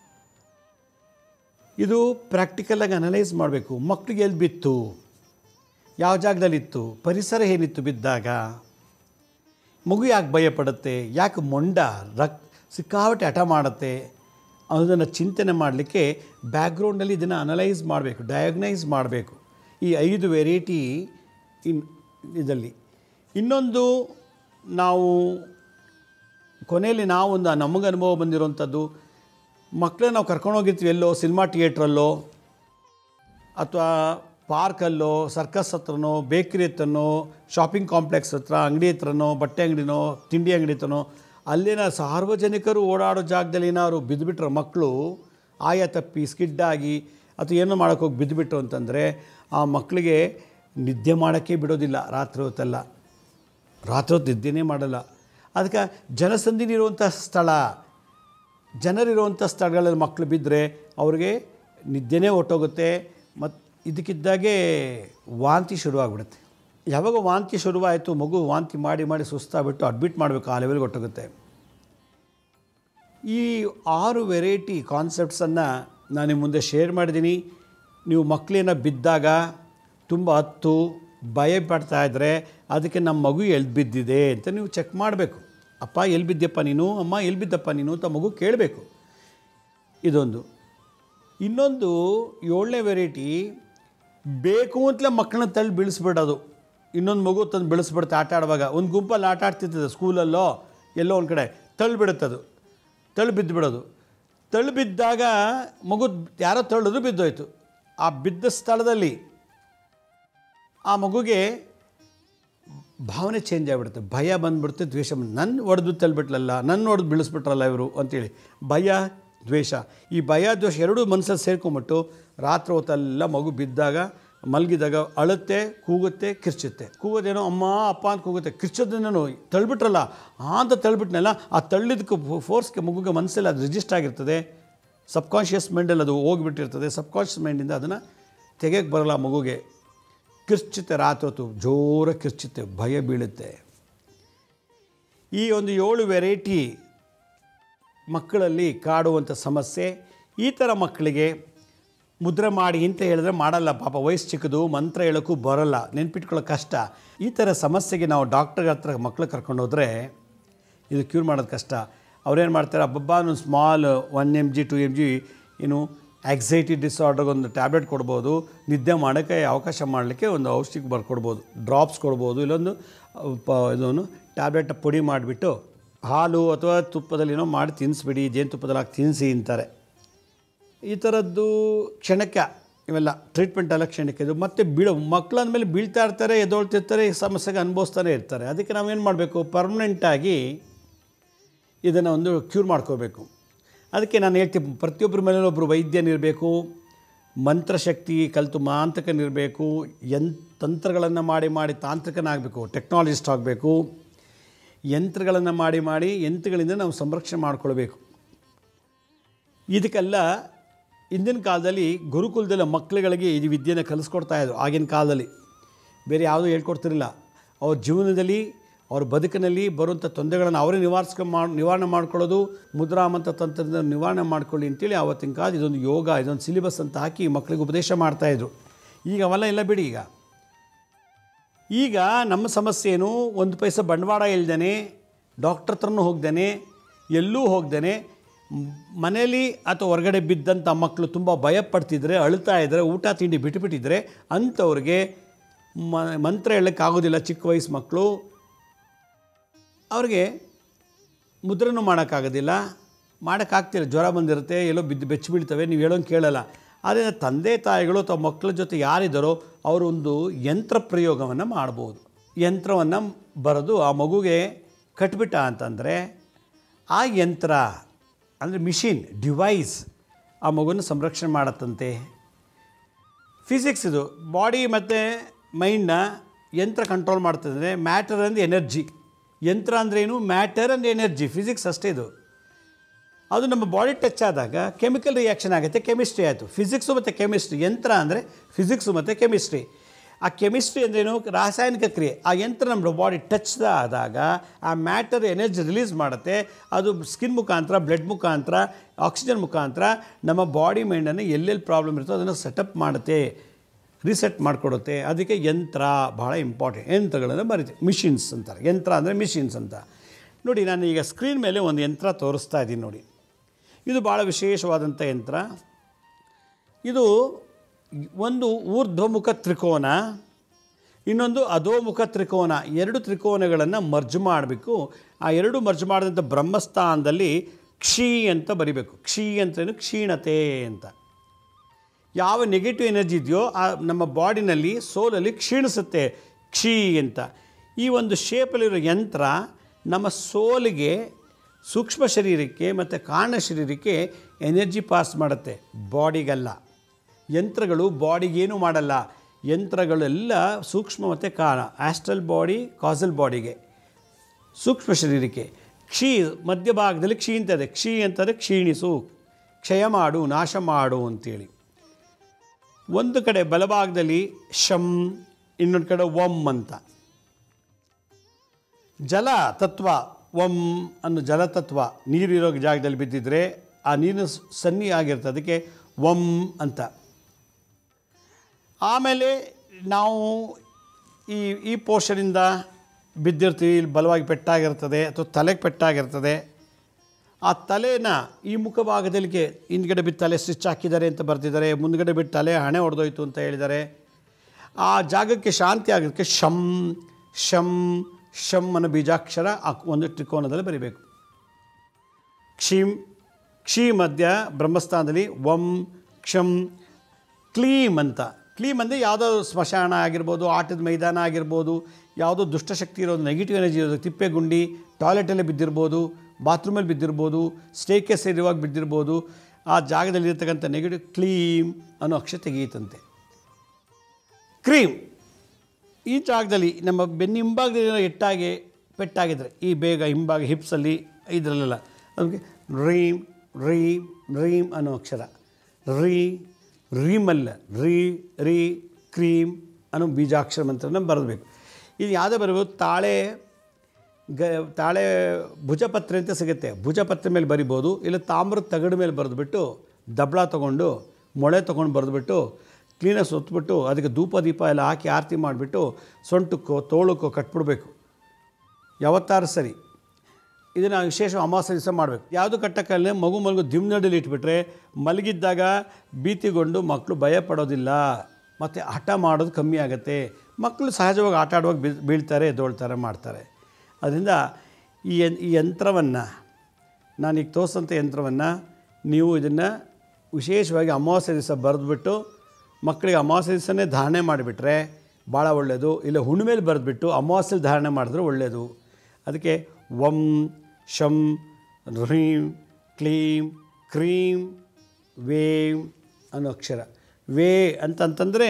ಇದು ಪ್ರಾಕ್ಟಿಕಲಾಗಿ ಅನಲೈಸ್ ಮಾಡಬೇಕು ಮಕ್ಕಳಿಗೆ ಎಲ್ಲಿ ಬಿತ್ತು ಯಾವ ಜಾಗದಲ್ಲಿತ್ತು ಪರಿಸರ ಏನಿತ್ತು ಬಿದ್ದಾಗ ಮಗು ಯಾಕೆ ಭಯಪಡುತ್ತೆ ಯಾಕೆ ಮೊಂಡ ರಕ್ ಸಿಕ್ಕಾಪಟ್ಟೆ ಹಠ ಮಾಡುತ್ತೆ ಅದನ್ನು ಚಿಂತನೆ ಮಾಡಲಿಕ್ಕೆ ಬ್ಯಾಕ್ಗ್ರೌಂಡಲ್ಲಿ ಇದನ್ನು ಅನಲೈಸ್ ಮಾಡಬೇಕು ಡಯಾಗ್ನೈಸ್ ಮಾಡಬೇಕು ಈ ಐದು ವೆರೈಟಿ ಇನ್ ಇದರಲ್ಲಿ ಇನ್ನೊಂದು ನಾವು ಕೊನೆಯಲ್ಲಿ ನಾವೊಂದು ನಮಗೆ ಅನುಭವ ಬಂದಿರೋವಂಥದ್ದು ಮಕ್ಕಳನ್ನ ನಾವು ಕರ್ಕೊಂಡೋಗಿರ್ತೀವಿ ಎಲ್ಲೋ ಸಿನಿಮಾ ಥಿಯೇಟ್ರಲ್ಲೋ ಅಥವಾ ಪಾರ್ಕಲ್ಲೋ ಸರ್ಕಸ್ ಹತ್ರನೋ ಬೇಕ್ರಿ ಹತ್ರನೋ ಶಾಪಿಂಗ್ ಕಾಂಪ್ಲೆಕ್ಸ್ ಹತ್ರ ಅಂಗಡಿ ಹತ್ರನೋ ಬಟ್ಟೆ ಅಂಗಡಿನೋ ತಿಂಡಿ ಅಂಗಡಿ ಹತ್ರನೋ ಅಲ್ಲಿನ ಸಾರ್ವಜನಿಕರು ಓಡಾಡೋ ಜಾಗದಲ್ಲಿ ಏನಾದ್ರು ಬಿದ್ದುಬಿಟ್ರೆ ಮಕ್ಕಳು ಆಯ ತಪ್ಪಿ ಸ್ಕಿಡ್ಡಾಗಿ ಅಥವಾ ಏನೋ ಮಾಡೋಕ್ಕೆ ಹೋಗಿ ಬಿದ್ದುಬಿಟ್ರು ಅಂತಂದರೆ ಆ ಮಕ್ಕಳಿಗೆ ನಿದ್ದೆ ಮಾಡೋಕ್ಕೆ ಬಿಡೋದಿಲ್ಲ ರಾತ್ರಿ ಹೊತ್ತೆಲ್ಲ ರಾತ್ರಿ ಹೊತ್ತು ನಿದ್ದೆನೇ ಮಾಡಲ್ಲ ಅದಕ್ಕೆ ಜನಸಂದಿನಿರುವಂಥ ಸ್ಥಳ ಜನರಿರುವಂಥ ಸ್ಥಳಗಳಲ್ಲಿ ಮಕ್ಕಳು ಬಿದ್ದರೆ ಅವ್ರಿಗೆ ನಿದ್ದೆನೇ ಹೊಟ್ಟೋಗುತ್ತೆ ಮತ್ತು ಇದಕ್ಕಿದ್ದಾಗೆ ವಾಂತಿ ಶುರುವಾಗ್ಬಿಡುತ್ತೆ ಯಾವಾಗ ವಾಂತಿ ಶುರುವಾಯಿತು ಮಗು ವಾಂತಿ ಮಾಡಿ ಮಾಡಿ ಸುಸ್ತಾಗ್ಬಿಟ್ಟು ಅಡ್ಮಿಟ್ ಮಾಡಬೇಕು ಆ ಲೆವೆಲ್ಗೆ ಹೊಟ್ಟೋಗುತ್ತೆ ಈ ಆರು ವೆರೈಟಿ ಕಾನ್ಸೆಪ್ಟ್ಸನ್ನು ನಾನು ನಿಮ್ಮ ಮುಂದೆ ಶೇರ್ ಮಾಡಿದ್ದೀನಿ ನೀವು ಮಕ್ಕಳೇನ ಬಿದ್ದಾಗ ತುಂಬ ಹತ್ತು ಭಯ ಪಡ್ತಾ ಇದ್ದರೆ ಅದಕ್ಕೆ ನಮ್ಮ ಮಗು ಎಲ್ಲಿ ಬಿದ್ದಿದೆ ಅಂತ ನೀವು ಚೆಕ್ ಮಾಡಬೇಕು ಅಪ್ಪ ಎಲ್ಲಿ ಬಿದ್ದೆಪ್ಪ ನೀನು ಅಮ್ಮ ಎಲ್ಲಿ ಬಿದ್ದಪ್ಪ ನೀನು ಅಂತ ಮಗು ಕೇಳಬೇಕು ಇದೊಂದು ಇನ್ನೊಂದು ಏಳನೇ ವೆರೈಟಿ ಬೇಕು ಅಂತಲೇ ಮಕ್ಕಳನ್ನ ತಳ್ಳಿ ಬೀಳಿಸ್ಬಿಡೋದು ಇನ್ನೊಂದು ಮಗು ತಂದು ಬೆಳೆಸ್ಬಿಡುತ್ತೆ ಆಟ ಆಡುವಾಗ ಒಂದು ಗುಂಪಲ್ಲಿ ಆಟ ಆಡ್ತಿರ್ತದೆ ಸ್ಕೂಲಲ್ಲೋ ಎಲ್ಲೋ ಒಂದು ಕಡೆ ತಳ್ಳಿ ಬಿಡುತ್ತದು ತಳ್ಳಿ ಬಿದ್ದು ಬಿಡೋದು ತಳ್ಳಿ ಬಿದ್ದಾಗ ಮಗು ಯಾರೋ ತಳ್ಳಿದ್ರು ಬಿದ್ದೋಯ್ತು ಆ ಬಿದ್ದ ಸ್ಥಳದಲ್ಲಿ ಆ ಮಗುಗೆ ಭಾವನೆ ಚೇಂಜ್ ಆಗಿಬಿಡುತ್ತೆ ಭಯ ಬಂದ್ಬಿಡುತ್ತೆ ದ್ವೇಷ ಬಂದು ನನ್ನ ಹೊಡೆದು ತಳ್ಳಿಬಿಟ್ಲಲ್ಲ ನನ್ನ ಹೊಡೆದು ಬೀಳಿಸ್ಬಿಟ್ರಲ್ಲ ಇವರು ಅಂತೇಳಿ ಭಯ ದ್ವೇಷ ಈ ಭಯ ದ್ವೇಷ ಎರಡೂ ಮನಸ್ಸಲ್ಲಿ ಸೇರ್ಕೊಂಬಿಟ್ಟು ರಾತ್ರಿ ಹೊತ್ತೆಲ್ಲ ಮಗು ಬಿದ್ದಾಗ ಮಲಗಿದಾಗ ಅಳುತ್ತೆ ಕೂಗುತ್ತೆ ಕಿರ್ಚುತ್ತೆ ಕೂಗೋದೇನೋ ಅಮ್ಮ ಅಪ್ಪ ಅಂತ ಕೂಗುತ್ತೆ ಕಿರ್ಚೋದನ್ನು ತಳ್ಬಿಟ್ರಲ್ಲ ಆ ಅಂತ ತಳ್ಬಿಟ್ನಲ್ಲ ಆ ತಳ್ಳಿದಕ್ಕೆ ಫೋರ್ಸ್ಗೆ ಮಗುಗೆ ಮನಸ್ಸಲ್ಲಿ ಅದು ರಿಜಿಸ್ಟರ್ ಆಗಿರ್ತದೆ ಸಬ್ಕಾನ್ಷಿಯಸ್ ಮೈಂಡಲ್ಲಿ ಅದು ಹೋಗಿಬಿಟ್ಟಿರ್ತದೆ ಸಬ್ಕಾನ್ಷಿಯಸ್ ಮೈಂಡಿಂದ ಅದನ್ನು ತೆಗೆಯಕ್ಕೆ ಬರಲ್ಲ ಆ ಮಗುಗೆ ಕಿರ್ಚುತ್ತೆ ರಾತ್ರಿ ಹೊತ್ತು ಜೋರಾಗಿ ಕಿರ್ಚುತ್ತೆ ಭಯ ಬೀಳುತ್ತೆ ಈ ಒಂದು ಏಳು ವೆರೈಟಿ ಮಕ್ಕಳಲ್ಲಿ ಕಾಡುವಂಥ ಸಮಸ್ಯೆ ಈ ಥರ ಮಕ್ಕಳಿಗೆ ಮುದ್ರೆ ಮಾಡಿ ಅಂತ ಹೇಳಿದ್ರೆ ಮಾಡಲ್ಲ ಪಾಪ ವಯಸ್ಸು ಚಿಕ್ಕದು ಮಂತ್ರ ಹೇಳೋಕ್ಕೂ ಬರೋಲ್ಲ ನೆನ್ಪಿಟ್ಕೊಳ್ಳೋ ಕಷ್ಟ ಈ ಥರ ಸಮಸ್ಯೆಗೆ ನಾವು ಡಾಕ್ಟರ್ ಹತ್ರ ಮಕ್ಕಳು ಕರ್ಕೊಂಡು ಹೋದರೆ ಇದು ಕ್ಯೂರ್ ಮಾಡೋದು ಕಷ್ಟ ಅವ್ರೇನು ಮಾಡ್ತಾರೆ ಅಬ್ಬಬ್ಬ ಒಂದು small one M G two M G ಏನು ಆಕ್ಸೈಟಿ ಡಿಸಾರ್ಡರ್ಗೆ ಒಂದು ಟ್ಯಾಬ್ಲೆಟ್ ಕೊಡ್ಬೋದು ನಿದ್ದೆ ಮಾಡೋಕ್ಕೆ ಅವಕಾಶ ಮಾಡಲಿಕ್ಕೆ ಒಂದು ಔಷಧಿ ಬರ್ಕೊಡ್ಬೋದು ಡ್ರಾಪ್ಸ್ ಕೊಡ್ಬೋದು ಇಲ್ಲೊಂದು ಪ ಇದನ್ನು ಟ್ಯಾಬ್ಲೆಟ್ ಪುಡಿ ಮಾಡಿಬಿಟ್ಟು ಹಾಲು ಅಥವಾ ತುಪ್ಪದಲ್ಲಿ ಏನೋ ಮಾಡಿ ತಿನ್ನಿಸ್ಬಿಡಿ ಜೇನುತುಪ್ಪದಲ್ಲಿ ಹಾಕಿ ತಿನ್ನಿಸಿ ಅಂತಾರೆ ಈ ಥರದ್ದು ಕ್ಷಣಕ್ಕೆ ಇವೆಲ್ಲ ಟ್ರೀಟ್ಮೆಂಟ್ ಎಲ್ಲ ಕ್ಷಣಕ್ಕೆ ಇದು ಮತ್ತೆ ಬೀಳೋ ಮಕ್ಕಳು ಅಂದಮೇಲೆ ಬೀಳ್ತಾ ಇರ್ತಾರೆ ಎದ್ದೊಳ್ತಿರ್ತಾರೆ ಈ ಸಮಸ್ಯೆಗೆ ಅನುಭವಿಸ್ತಾನೆ ಇರ್ತಾರೆ ಅದಕ್ಕೆ ನಾವೇನು ಮಾಡಬೇಕು ಪರ್ಮನೆಂಟಾಗಿ ಇದನ್ನು ಒಂದು ಕ್ಯೂರ್ ಮಾಡ್ಕೋಬೇಕು ಅದಕ್ಕೆ ನಾನು ಹೇಳ್ತೀನಿ ಪ್ರತಿಯೊಬ್ಬರ ಮೇಲೆ ಒಬ್ಬರು ವೈದ್ಯನಿರಬೇಕು ಮಂತ್ರಶಕ್ತಿ ಕಲಿತು ಮಾಂತಕನಿರಬೇಕು ಯನ್ ತಂತ್ರಗಳನ್ನು ಮಾಡಿ ಮಾಡಿ ತಾಂತ್ರಿಕನಾಗಬೇಕು ಟೆಕ್ನಾಲಜಿಸ್ಟ್ ಆಗಬೇಕು ಯಂತ್ರಗಳನ್ನು ಮಾಡಿ ಮಾಡಿ ಯಂತ್ರಗಳಿಂದ ನಾವು ಸಂರಕ್ಷಣೆ ಮಾಡ್ಕೊಳ್ಬೇಕು ಇದಕ್ಕೆಲ್ಲ ಹಿಂದಿನ ಕಾಲದಲ್ಲಿ ಗುರುಕುಲದಲ್ಲಿ ಮಕ್ಕಳುಗಳಿಗೆ ಈ ವಿದ್ಯೆನ ಕಲಿಸ್ಕೊಡ್ತಾ ಇದ್ರು ಆಗಿನ ಕಾಲದಲ್ಲಿ ಬೇರೆ ಯಾವುದೂ ಹೇಳ್ಕೊಡ್ತಿರಲಿಲ್ಲ ಅವ್ರ ಜೀವನದಲ್ಲಿ ಅವ್ರ ಬದುಕಿನಲ್ಲಿ ಬರುವಂಥ ತೊಂದರೆಗಳನ್ನು ಅವರೇ ನಿವಾರಿಸ್ಕೊ ಮಾಡಿ ನಿವಾರಣೆ ಮಾಡ್ಕೊಳ್ಳೋದು ಮುದ್ರಾಮಂತ ತಂತ್ರದಿಂದ ನಿವಾರಣೆ ಮಾಡ್ಕೊಳ್ಳಿ ಅಂತೇಳಿ ಆವತ್ತಿನ ಕಾಲ ಇದೊಂದು ಯೋಗ ಇದೊಂದು ಸಿಲಿಬಸ್ ಅಂತ ಹಾಕಿ ಮಕ್ಕಳಿಗೆ ಉಪದೇಶ ಮಾಡ್ತಾಯಿದ್ರು ಈಗ ಅವೆಲ್ಲ ಎಲ್ಲ ಬಿಡಿ ಈಗ ಈಗ ನಮ್ಮ ಸಮಸ್ಯೆ ಏನು ಒಂದು ಪೈಸೆ ಬಂಡವಾಳ ಇಲ್ದೇನೆ ಡಾಕ್ಟ್ರ್ ಹತ್ರನೂ ಹೋಗ್ದೇನೆ ಎಲ್ಲೂ ಹೋಗ್ದೇನೆ ಮನೇಲಿ ಅಥವಾ ಹೊರಗಡೆ ಬಿದ್ದಂಥ ಮಕ್ಕಳು ತುಂಬ ಭಯಪಡ್ತಿದ್ರೆ ಅಳ್ತಾ ಇದ್ದರೆ ಊಟ ತಿಂಡಿ ಬಿಟ್ಟುಬಿಟ್ಟಿದ್ರೆ ಅಂಥವ್ರಿಗೆ ಮ ಮಂತ್ರ ಹೇಳೋಕ್ಕಾಗೋದಿಲ್ಲ ಚಿಕ್ಕ ವಯಸ್ಸು ಮಕ್ಕಳು ಅವ್ರಿಗೆ ಮುದ್ರೆನೂ ಮಾಡೋಕ್ಕಾಗೋದಿಲ್ಲ ಮಾಡೋಕ್ಕಾಗ್ತಿಲ್ಲ ಜ್ವರ ಬಂದಿರುತ್ತೆ ಎಲ್ಲೋ ಬಿದ್ದು ಬೆಚ್ಚಿ ಬೀಳ್ತವೆ ನೀವು ಹೇಳೋಂಗೆ ಕೇಳಲ್ಲ ಆದ್ದರಿಂದ ತಂದೆ ತಾಯಿಗಳು ಅಥವಾ ಮಕ್ಕಳ ಜೊತೆ ಯಾರಿದ್ದಾರೋ ಅವರು ಒಂದು ಯಂತ್ರ ಪ್ರಯೋಗವನ್ನು ಮಾಡ್ಬೋದು ಯಂತ್ರವನ್ನು ಬರೆದು ಆ ಮಗುಗೆ ಕಟ್ಬಿಟ್ಟ ಅಂತಂದರೆ ಆ ಯಂತ್ರ ಅಂದರೆ ಮಿಷಿನ್ ಡಿವೈಸ್ ಆ ಮಗುನ ಸಂರಕ್ಷಣೆ ಮಾಡತ್ತಂತೆ ಫಿಸಿಕ್ಸ್ ಇದು ಬಾಡಿ ಮತ್ತು ಮೈಂಡ್ನ ಯಂತ್ರ ಕಂಟ್ರೋಲ್ ಮಾಡ್ತದೆ ಮ್ಯಾಟರ್ ಆ್ಯಂಡ್ ಎನರ್ಜಿ ಯಂತ್ರ ಅಂದ್ರೇನು ಮ್ಯಾಟರ್ ಆ್ಯಂಡ್ ಎನರ್ಜಿ ಫಿಸಿಕ್ಸ್ ಅಷ್ಟೇ ಇದು ಅದು ನಮ್ಮ ಬಾಡಿ ಟಚ್ ಆದಾಗ ಕೆಮಿಕಲ್ ರಿಯಾಕ್ಷನ್ ಆಗುತ್ತೆ ಕೆಮಿಸ್ಟ್ರಿ ಆಯಿತು ಫಿಸಿಕ್ಸು ಮತ್ತು ಕೆಮಿಸ್ಟ್ರಿ ಯಂತ್ರ ಅಂದರೆ ಫಿಸಿಕ್ಸು ಮತ್ತು ಕೆಮಿಸ್ಟ್ರಿ ಆ ಕೆಮಿಸ್ಟ್ರಿ ಅಂದ್ರೇನು ರಾಸಾಯನಿಕ ಕ್ರಿಯೆ ಆ ಯಂತ್ರ ನಮ್ಮ ಬಾಡಿ ಟಚ್ ಆದಾಗ ಆ ಮ್ಯಾಟರ್ ಎನರ್ಜಿ ರಿಲೀಸ್ ಮಾಡುತ್ತೆ ಅದು ಸ್ಕಿನ್ ಮುಖಾಂತರ ಬ್ಲಡ್ ಮುಖಾಂತರ ಆಕ್ಸಿಜನ್ ಮುಖಾಂತರ ನಮ್ಮ ಬಾಡಿ ಮೈಂಡನ್ನು ಎಲ್ಲೆಲ್ಲಿ ಪ್ರಾಬ್ಲಮ್ ಇರುತ್ತೋ ಅದನ್ನು ಸೆಟಪ್ ಮಾಡುತ್ತೆ ರಿಸೆಟ್ ಮಾಡಿಕೊಡುತ್ತೆ ಅದಕ್ಕೆ ಯಂತ್ರ ಭಾಳ ಇಂಪಾರ್ಟೆಂಟ್ ಯಂತ್ರಗಳನ್ನು ಬರೀತೀವಿ ಮಿಷಿನ್ಸ್ ಅಂತಾರೆ ಯಂತ್ರ ಅಂದರೆ ಮಿಷಿನ್ಸ್ ಅಂತ ನೋಡಿ ನಾನು ಈಗ ಸ್ಕ್ರೀನ್ ಮೇಲೆ ಒಂದು ಯಂತ್ರ ತೋರಿಸ್ತಾ ಇದ್ದೀನಿ ನೋಡಿ ಇದು ಭಾಳ ವಿಶೇಷವಾದಂಥ ಯಂತ್ರ ಇದು ಒಂದು ಊರ್ಧ್ವಮುಖ ತ್ರಿಕೋನ ಇನ್ನೊಂದು ಅಧೋಮುಖ ತ್ರಿಕೋನ ಎರಡು ತ್ರಿಕೋನಗಳನ್ನು ಮರ್ಜ್ ಮಾಡಬೇಕು ಆ ಎರಡು ಮರ್ಜ್ ಮಾಡಿದಂಥ ಬ್ರಹ್ಮಸ್ಥಾನದಲ್ಲಿ ಕ್ಷೀ ಅಂತ ಬರಿಬೇಕು ಕ್ಷೀ ಅಂತೇನು ಕ್ಷೀಣತೆ ಅಂತ ಯಾವ ನೆಗೆಟಿವ್ ಎನರ್ಜಿ ಇದೆಯೋ ಆ ನಮ್ಮ ಬಾಡಿನಲ್ಲಿ ಸೋಲಲ್ಲಿ ಕ್ಷೀಣಿಸುತ್ತೆ ಕ್ಷೀ ಅಂತ ಈ ಒಂದು ಶೇಪಲ್ಲಿರೋ ಯಂತ್ರ ನಮ್ಮ ಸೋಲಿಗೆ ಸೂಕ್ಷ್ಮ ಶರೀರಕ್ಕೆ ಮತ್ತು ಕಾರಣ ಶರೀರಕ್ಕೆ ಎನರ್ಜಿ ಪಾಸ್ ಮಾಡುತ್ತೆ ಬಾಡಿಗಲ್ಲ ಯಂತ್ರಗಳು ಬಾಡಿಗೇನು ಮಾಡಲ್ಲ ಯಂತ್ರಗಳೆಲ್ಲ ಸೂಕ್ಷ್ಮ ಮತ್ತು ಕಾರಣ ಆಸ್ಟ್ರಲ್ ಬಾಡಿ ಕಾಸಲ್ ಬಾಡಿಗೆ ಸೂಕ್ಷ್ಮ ಶರೀರಕ್ಕೆ ಕ್ಷೀ ಮಧ್ಯಭಾಗದಲ್ಲಿ ಕ್ಷೀಂತದೆ ಕ್ಷೀ ಅಂತಂದರೆ ಕ್ಷೀಣಿಸು ಕ್ಷಯ ಮಾಡು ನಾಶ ಮಾಡು ಅಂತೇಳಿ ಒಂದು ಕಡೆ ಬಲಭಾಗದಲ್ಲಿ ಶಂ ಇನ್ನೊಂದು ಕಡೆ ಒಮ್ ಅಂತ ಜಲ ತತ್ವ ಒಮ್ ಅನ್ನೋ ಜಲತತ್ವ ನೀರಿರೋ ಜಾಗದಲ್ಲಿ ಬಿದ್ದಿದ್ರೆ ಆ ನೀರಿನ ಸ್- ಸನ್ನಿ ಆಗಿರ್ತದೆ ಅದಕ್ಕೆ ಒಮ್ ಅಂತ ಆಮೇಲೆ ನಾವು ಈ ಈ ಪೋರ್ಷನಿಂದ ಬಿದ್ದಿರ್ತೀವಿ ಇಲ್ಲಿ ಬಲವಾಗಿ ಪೆಟ್ಟಾಗಿರ್ತದೆ ಅಥವಾ ತಲೆಗೆ ಪೆಟ್ಟಾಗಿರ್ತದೆ ಆ ತಲೆನ ಈ ಮುಖಭಾಗದಲ್ಲಿಗೆ ಹಿಂದ್ಗಡೆ ಬಿಟ್ಟು ತಲೆ ಸ್ಟಿಚ್ ಹಾಕಿದ್ದಾರೆ ಅಂತ ಬರ್ತಿದ್ದಾರೆ ಮುಂದ್ಗಡೆ ಬಿಟ್ಟು ತಲೆ ಹಣೆ ಹೊಡೆದೋಯ್ತು ಅಂತ ಹೇಳಿದ್ದಾರೆ ಆ ಜಾಗಕ್ಕೆ ಶಾಂತಿ ಆಗೋದಕ್ಕೆ ಶಂ ಶಂ ಶಂ ಅನ್ನೋ ಬೀಜಾಕ್ಷರ ಆ ಒಂದು ತ್ರಿಕೋನದಲ್ಲಿ ಬರಿಬೇಕು ಕ್ಷೀಂ ಕ್ಷೀ ಮಧ್ಯ ಬ್ರಹ್ಮಸ್ಥಾನದಲ್ಲಿ ವಂ ಕ್ಷಂ ಕ್ಲೀಮ್ ಅಂತ ಕ್ಲೀಮ್ ಅಂದರೆ ಯಾವುದೋ ಸ್ಮಶಾನ ಆಗಿರ್ಬೋದು ಆಟದ ಮೈದಾನ ಆಗಿರ್ಬೋದು ಯಾವುದೋ ದುಷ್ಟಶಕ್ತಿ ಇರೋದು ನೆಗೆಟಿವ್ ಎನರ್ಜಿ ಇರೋದು ತಿಪ್ಪೆಗುಂಡಿ ಟಾಯ್ಲೆಟಲ್ಲೇ ಬಿದ್ದಿರ್ಬೋದು ಬಾತ್ರೂಮಲ್ಲಿ ಬಿದ್ದಿರ್ಬೋದು ಸ್ಟೇಕೇಸ್ ಇರುವಾಗ ಬಿದ್ದಿರ್ಬೋದು ಆ ಜಾಗದಲ್ಲಿರ್ತಕ್ಕಂಥ ನೆಗೆಟಿವ್ ಕ್ಲೀಮ್ ಅನ್ನೋ ಅಕ್ಷರ ತೆಗೀತಂತೆ ಕ್ರೀಮ್ ಈ ಜಾಗದಲ್ಲಿ ನಮ್ಮ ಬೆನ್ನ ಹಿಂಭಾಗದಲ್ಲಿ ಏನೋ ಎಟ್ಟಾಗಿ ಪೆಟ್ಟಾಗಿದ್ರೆ ಈ ಬೇಗ ಹಿಂಭಾಗ ಹಿಪ್ಸಲ್ಲಿ ಇದರಲ್ಲೆಲ್ಲ ಅದಕ್ಕೆ ರೀಮ್ ರೀಮ್ ರೀಮ್ ಅನ್ನೋ ಅಕ್ಷರ ರೀ ರೀಮಲ್ಲ ರೀ ರೀ ಕ್ರೀಮ್ ಅನ್ನೋ ಬೀಜಾಕ್ಷರ ಮಂತ್ರನ ಬರಬೇಕು ಇದು ಯಾವುದೇ ಬರಬೇಕು ತಾಳೆ ಗ ತಾಳೆ ಭುಜಪತ್ರೆ ಅಂತ ಸಿಗುತ್ತೆ ಭುಜಪತ್ರೆ ಮೇಲೆ ಬರಿಬೋದು ಇಲ್ಲ ತಾಮ್ರದ ತಗಡು ಮೇಲೆ ಬರೆದ್ಬಿಟ್ಟು ದಬ್ಳ ತೊಗೊಂಡು ಮೊಳೆ ತೊಗೊಂಡು ಬರೆದ್ಬಿಟ್ಟು ಕ್ಲೀನಾಗಿ ಸುತ್ತಬಿಟ್ಟು ಅದಕ್ಕೆ ಧೂಪ ದೀಪ ಎಲ್ಲ ಹಾಕಿ ಆರತಿ ಮಾಡಿಬಿಟ್ಟು ಸೊಂಟಕ್ಕೋ ತೋಳಕ್ಕೋ ಕಟ್ಬಿಡ್ಬೇಕು ಯಾವತ್ತಾರು ಸರಿ ಇದನ್ನು ವಿಶೇಷ ಅಮಾವಾಸ್ಯೆ ದಿವಸ ಮಾಡಬೇಕು ಯಾವುದು ಕಟ್ಟಕ್ಕಲ್ಲೇ ಮಗು ಮಲಗು ದಿಮ್ನಡಿಲಿ ಇಟ್ಬಿಟ್ರೆ ಮಲಗಿದ್ದಾಗ ಭೀತಿಗೊಂಡು ಮಕ್ಕಳು ಭಯ ಪಡೋದಿಲ್ಲ ಮತ್ತು ಹಠ ಮಾಡೋದು ಕಮ್ಮಿ ಆಗುತ್ತೆ ಮಕ್ಕಳು ಸಹಜವಾಗಿ ಆಟ ಆಡುವಾಗ ಬೀಳ್ ಬೀಳ್ತಾರೆ ಎದ್ದೊಳ್ತಾರೆ ಮಾಡ್ತಾರೆ ಅದರಿಂದ ಈ ಯಂ ಈ ಯಂತ್ರವನ್ನು ನಾನೀಗ ತೋರಿಸಂಥ ಯಂತ್ರವನ್ನು ನೀವು ಇದನ್ನು ವಿಶೇಷವಾಗಿ ಅಮಾವಾಸ್ಯೆ ದಿವಸ ಬರೆದ್ಬಿಟ್ಟು ಮಕ್ಕಳಿಗೆ ಅಮಾವಾಸ್ಯೆ ದಿವಸನೇ ಧಾರಣೆ ಮಾಡಿಬಿಟ್ರೆ ಭಾಳ ಒಳ್ಳೆಯದು ಇಲ್ಲ ಹುಣ್ಣಿಮೇಲೆ ಬರೆದ್ಬಿಟ್ಟು ಅಮಾವಾಸ್ಯೆಲಿ ಧಾರಣೆ ಮಾಡಿದ್ರೆ ಒಳ್ಳೆಯದು ಅದಕ್ಕೆ ವಂ ಶಂ ಹ್ರೀಂ ಕ್ಲೀಂ ಕ್ರೀಂ ವೇಂ ಅನ್ನೋ ಅಕ್ಷರ ವೇ ಅಂತಂತಂದರೆ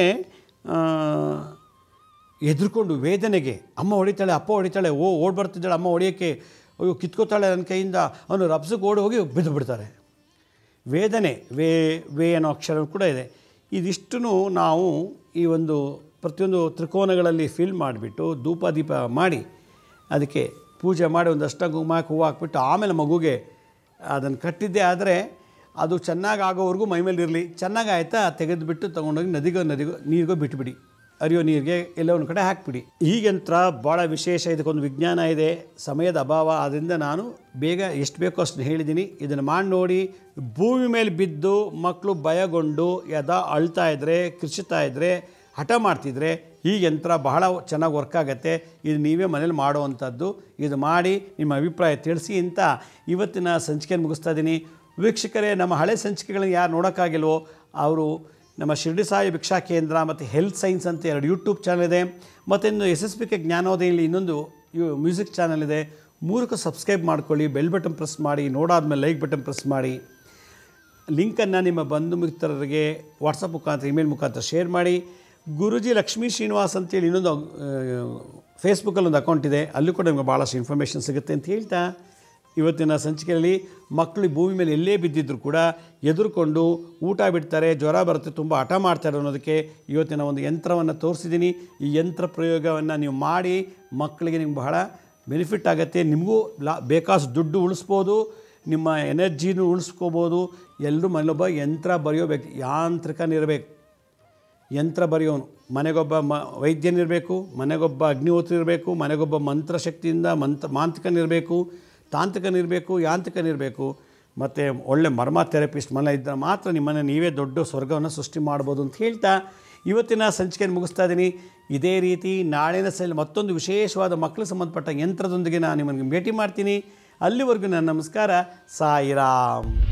ಹೆದರ್ಕೊಂಡು ವೇದನೆಗೆ ಅಮ್ಮ ಹೊಡಿತಾಳೆ ಅಪ್ಪ ಹೊಡಿತಾಳೆ ಓ ಓಡ್ ಬರ್ತಿದ್ದಾಳೆ ಅಮ್ಮ ಹೊಡಿಯೋಕ್ಕೆ ಅಯ್ಯೋ ಕಿತ್ಕೋತಾಳೆ ನನ್ನ ಕೈಯಿಂದ ಅವನು ರಬ್ಸಕ್ಕೆ ಓಡಿ ಹೋಗಿ ಬಿದ್ದು ಬಿಡ್ತಾರೆ ವೇದನೆ ವೇ ವೇ ಅನ್ನೋ ಅಕ್ಷರ ಕೂಡ ಇದೆ ಇದಿಷ್ಟು ನಾವು ಈ ಒಂದು ಪ್ರತಿಯೊಂದು ತ್ರಿಕೋನಗಳಲ್ಲಿ ಫಿಲ್ ಮಾಡಿಬಿಟ್ಟು ಧೂಪ ದೀಪ ಮಾಡಿ ಅದಕ್ಕೆ ಪೂಜೆ ಮಾಡಿ ಒಂದಷ್ಟು ಕುಂಕುಮ ಹೂವು ಹಾಕ್ಬಿಟ್ಟು ಆಮೇಲೆ ಮಗುಗೆ ಅದನ್ನು ಕಟ್ಟಿದ್ದೆ ಆದರೆ ಅದು ಚೆನ್ನಾಗಿ ಆಗೋವರೆಗೂ ಮೈಮೇಲೆ ಇರಲಿ ಚೆನ್ನಾಗಿ ಆಯ್ತಾ ತೆಗೆದುಬಿಟ್ಟು ತೊಗೊಂಡೋಗಿ ನದಿಗೋ ನದಿಗೋ ನೀರಿಗೋ ಬಿಟ್ಬಿಡಿ ಅರಿಯೋ ನೀರಿಗೆ ಎಲ್ಲೋ ಒಂದು ಕಡೆ ಹಾಕ್ಬಿಡಿ ಈ ಯಂತ್ರ ಭಾಳ ವಿಶೇಷ ಇದಕ್ಕೊಂದು ವಿಜ್ಞಾನ ಇದೆ ಸಮಯದ ಅಭಾವ ಆದ್ದರಿಂದ ನಾನು ಬೇಗ ಎಷ್ಟು ಬೇಕೋ ಅಷ್ಟು ಹೇಳಿದ್ದೀನಿ ಇದನ್ನು ಮಾಡಿ ನೋಡಿ ಭೂಮಿ ಮೇಲೆ ಬಿದ್ದು ಮಕ್ಕಳು ಭಯಗೊಂಡು ಯದಾ ಅಳ್ತಾ ಇದ್ದರೆ ಕಿರ್ಚುತ್ತಾ ಇದ್ದರೆ ಹಠ ಮಾಡ್ತಿದ್ರೆ ಈ ಯಂತ್ರ ಬಹಳ ಚೆನ್ನಾಗಿ ವರ್ಕ್ ಆಗುತ್ತೆ ಇದು ನೀವೇ ಮನೇಲಿ ಮಾಡುವಂಥದ್ದು ಇದು ಮಾಡಿ ನಿಮ್ಮ ಅಭಿಪ್ರಾಯ ತಿಳಿಸಿ ಅಂತ ಇವತ್ತಿನ ಸಂಚಿಕೆಯನ್ನು ಮುಗಿಸ್ತಾ ಇದ್ದೀನಿ ವೀಕ್ಷಕರೇ ನಮ್ಮ ಹಳೆ ಸಂಚಿಕೆಗಳನ್ನು ಯಾರು ನೋಡೋಕ್ಕಾಗಿಲ್ವೋ ಅವರು ನಮ್ಮ ಶಿರ್ಡಿ ಸಾಯಿ ಭಿಕ್ಷಾ ಕೇಂದ್ರ ಮತ್ತು ಹೆಲ್ತ್ ಸೈನ್ಸ್ ಅಂತ ಎರಡು ಯೂಟ್ಯೂಬ್ ಚಾನಲ್ ಇದೆ ಮತ್ತು ಇನ್ನು ಎಸ್ ಎಸ್ ಪಿ ಕೆ ಜ್ಞಾನೋದಯಲ್ಲಿ ಇನ್ನೊಂದು ಯು ಮ್ಯೂಸಿಕ್ ಚಾನಲ್ ಇದೆ ಮೂರಕ್ಕೂ ಸಬ್ಸ್ಕ್ರೈಬ್ ಮಾಡ್ಕೊಳ್ಳಿ ಬೆಲ್ ಬಟನ್ ಪ್ರೆಸ್ ಮಾಡಿ ನೋಡಾದ್ಮೇಲೆ ಲೈಕ್ ಬಟನ್ ಪ್ರೆಸ್ ಮಾಡಿ ಲಿಂಕನ್ನು ನಿಮ್ಮ ಬಂಧು ಮಿತ್ರರಿಗೆ ವಾಟ್ಸಪ್ ಮುಖಾಂತರ ಇಮೇಲ್ ಮುಖಾಂತರ ಶೇರ್ ಮಾಡಿ ಗುರುಜಿ ಲಕ್ಷ್ಮೀ ಶ್ರೀನಿವಾಸ್ ಅಂತೇಳಿ ಇನ್ನೊಂದು ಫೇಸ್ಬುಕ್ಕಲ್ಲಿ ಒಂದು ಅಕೌಂಟ್ ಇದೆ ಅಲ್ಲೂ ಕೂಡ ನಿಮಗೆ ಭಾಳಷ್ಟು ಇನ್ಫಾರ್ಮೇಷನ್ ಸಿಗುತ್ತೆ ಅಂತ ಹೇಳ್ತಾ ಇವತ್ತಿನ ಸಂಚಿಕೆಯಲ್ಲಿ ಮಕ್ಕಳು ಈ ಭೂಮಿ ಮೇಲೆ ಎಲ್ಲೇ ಬಿದ್ದಿದ್ರು ಕೂಡ ಎದುರುಕೊಂಡು ಊಟ ಬಿಡ್ತಾರೆ ಜ್ವರ ಬರುತ್ತೆ ತುಂಬ ಹಠ ಮಾಡ್ತಾರೆ ಅನ್ನೋದಕ್ಕೆ ಇವತ್ತಿನ ಒಂದು ಯಂತ್ರವನ್ನು ತೋರಿಸಿದ್ದೀನಿ ಈ ಯಂತ್ರ ಪ್ರಯೋಗವನ್ನು ನೀವು ಮಾಡಿ ಮಕ್ಕಳಿಗೆ ನಿಮ್ಗೆ ಬಹಳ ಬೆನಿಫಿಟ್ ಆಗುತ್ತೆ ನಿಮಗೂ ಲಾ ಬೇಕಾದಷ್ಟು ದುಡ್ಡು ಉಳಿಸ್ಬೋದು ನಿಮ್ಮ ಎನರ್ಜಿನೂ ಉಳಿಸ್ಕೋಬೋದು ಎಲ್ಲರೂ ಮನೆಯೊಬ್ಬ ಯಂತ್ರ ಬರೆಯೋ ವ್ಯಕ್ತಿ ಯಾಂತ್ರಿಕನಿರಬೇಕು ಯಂತ್ರ ಬರೆಯೋನು ಮನೆಗೊಬ್ಬ ಮ ವೈದ್ಯನಿರಬೇಕು ಮನೆಗೊಬ್ಬ ಅಗ್ನಿಹೋತ್ರಿ ಇರಬೇಕು ಮನೆಗೊಬ್ಬ ಮಂತ್ರಶಕ್ತಿಯಿಂದ ಮಂತ್ರ ಮಾಂತ್ರಿಕನಿರಬೇಕು ತಾಂತ್ರಿಕನಿರಬೇಕು ಯಾಂತ್ರಿಕನಿರಬೇಕು ಮತ್ತು ಒಳ್ಳೆ ಮರ್ಮ ಥೆರಪಿಸ್ಟ್ ಮನೆ ಇದ್ದರೆ ಮಾತ್ರ ನಿಮ್ಮನ್ನು ನೀವೇ ದೊಡ್ಡ ಸ್ವರ್ಗವನ್ನು ಸೃಷ್ಟಿ ಮಾಡ್ಬೋದು ಅಂತ ಹೇಳ್ತಾ ಇವತ್ತಿನ ಸಂಚಿಕೆಯನ್ನು ಮುಗಿಸ್ತಾ ಇದ್ದೀನಿ ಇದೇ ರೀತಿ ನಾಳಿನ ಸಲ ಮತ್ತೊಂದು ವಿಶೇಷವಾದ ಮಕ್ಕಳಿಗೆ ಸಂಬಂಧಪಟ್ಟ ಯಂತ್ರದೊಂದಿಗೆ ನಾನು ನಿಮ್ಮನ್ನು ಭೇಟಿ ಮಾಡ್ತೀನಿ ಅಲ್ಲಿವರೆಗೂ ನನ್ನ ನಮಸ್ಕಾರ ಸಾಯಿರಾಮ್